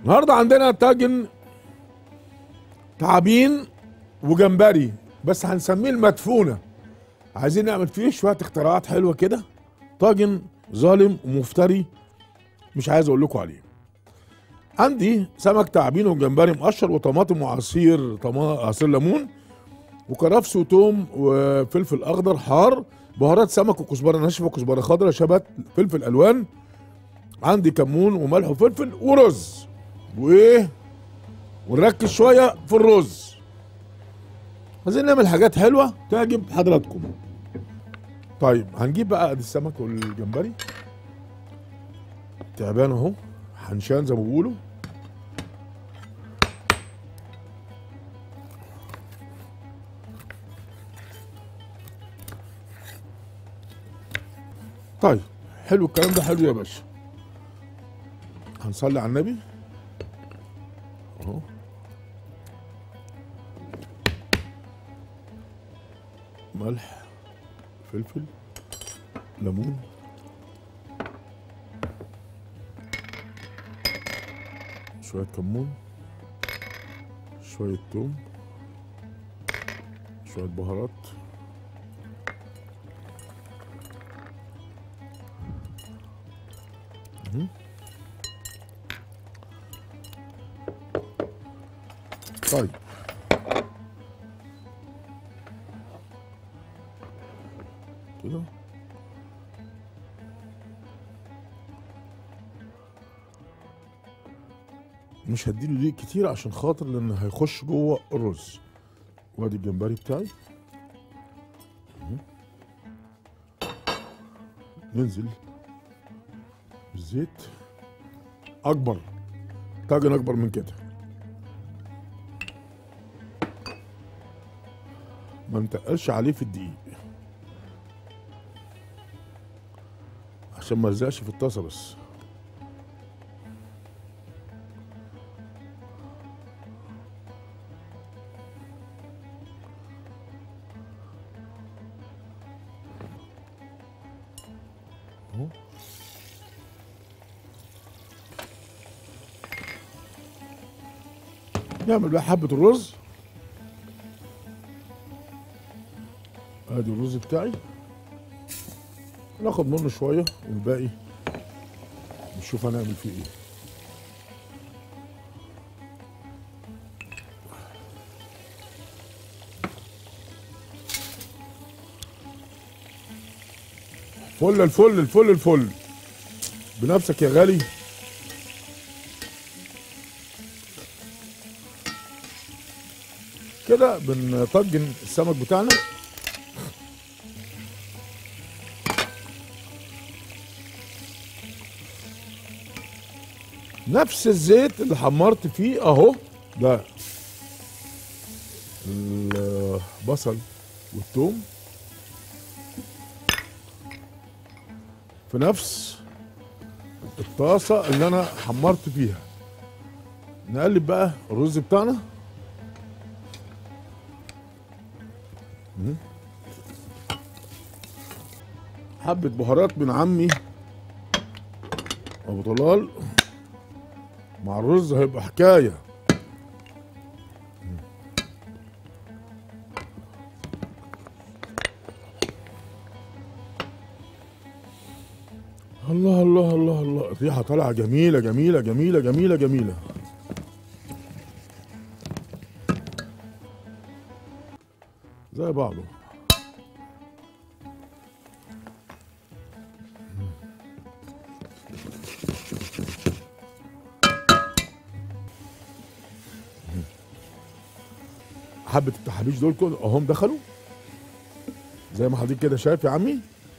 النهارده عندنا طاجن تعابين وجمبري بس هنسميه المدفونه عايزين نعمل فيه شويه اختراعات حلوه كده طاجن ظالم ومفتري مش عايز اقول لكم عليه عندي سمك تعابين وجمبري مقشر وطماطم وعصير طما... عصير ليمون وكرفس وتوم وفلفل اخضر حار بهارات سمك وكزبره ناشفه وكزبره خضراء شبت فلفل الوان عندي كمون وملح وفلفل ورز وايه ونركز شويه في الرز عايزين نعمل حاجات حلوه تعجب حضراتكم طيب هنجيب بقى ادي السمك والجمبري تعبان اهو حنشان زي ما بيقولوا طيب حلو الكلام ده حلو يا باشا هنصلي على النبي اهو ملح فلفل ليمون شوية كمون شوية توم شوية بهارات مهم. طيب كده مش هديله دقيق كتير عشان خاطر لان هيخش جوه الرز وادي الجمبري بتاعي مهم. ينزل الزيت اكبر طاجن اكبر من كده ما نتقلش عليه في الدقيق عشان ما يلزقش في الطاسه بس اهو نعمل بقى حبة الرز ادي الرز بتاعي ناخد منه شوية والباقي نشوف هنعمل فيه ايه فل الفل الفل الفل بنفسك يا غالي كده بنطجن السمك بتاعنا نفس الزيت اللي حمرت فيه اهو ده البصل والثوم في نفس الطاسة اللي انا حمرت فيها نقلب بقى الرز بتاعنا مم. حبة بهارات من عمي ابو طلال مع الرز هيبقى حكايه الله الله الله الله الريحه طالعه جميله جميله جميله جميله جميله زي بعضه حبة التحابيش دول كده اهم دخلوا زي ما حضرتك كده شايف يا عمي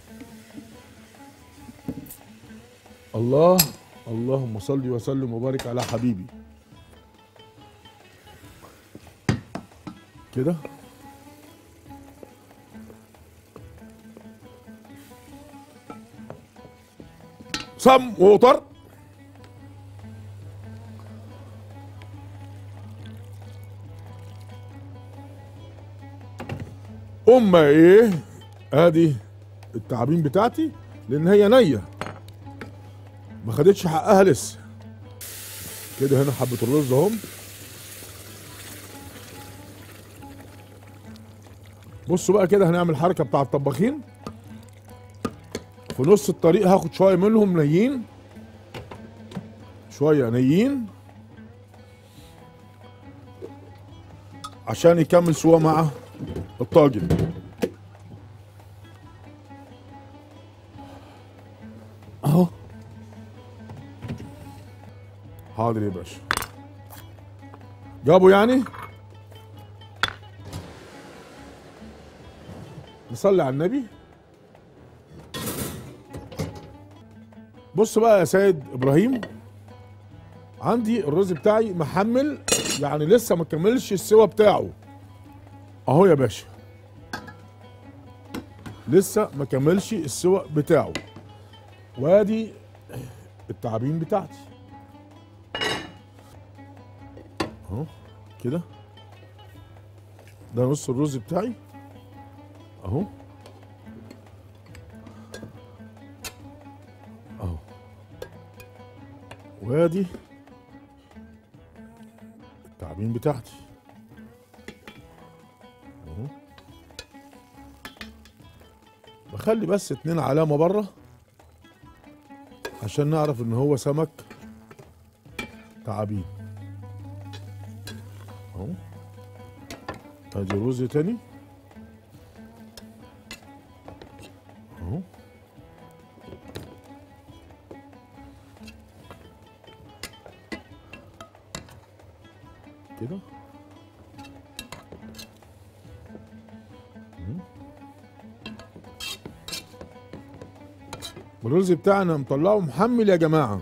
الله اللهم صل وسلم وبارك على حبيبي كده سم ووتر أم إيه أدي التعابين بتاعتي لأن هي نية ما خدتش حقها لسه كده هنا حبه الرز اهم بصوا بقى كده هنعمل حركه بتاع الطباخين في نص الطريق هاخد شويه منهم نيين شويه نيين عشان يكمل سوا مع الطاجن اهو حاضر يا باشا جابوا يعني نصلي على النبي بص بقى يا سيد ابراهيم عندي الرز بتاعي محمل يعني لسه ما كملش السوا بتاعه اهو يا باشا لسه ما كملش السوا بتاعه وادي التعابين بتاعتي اهو كده ده نص الرز بتاعي اهو اهو وادي التعابين بتاعتي اهو بخلي بس اتنين علامة بره عشان نعرف ان هو سمك تعابين اهو ادي رز تاني اهو كده مم. والرز بتاعنا مطلعه محمل يا جماعه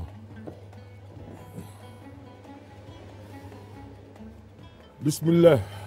بسم الله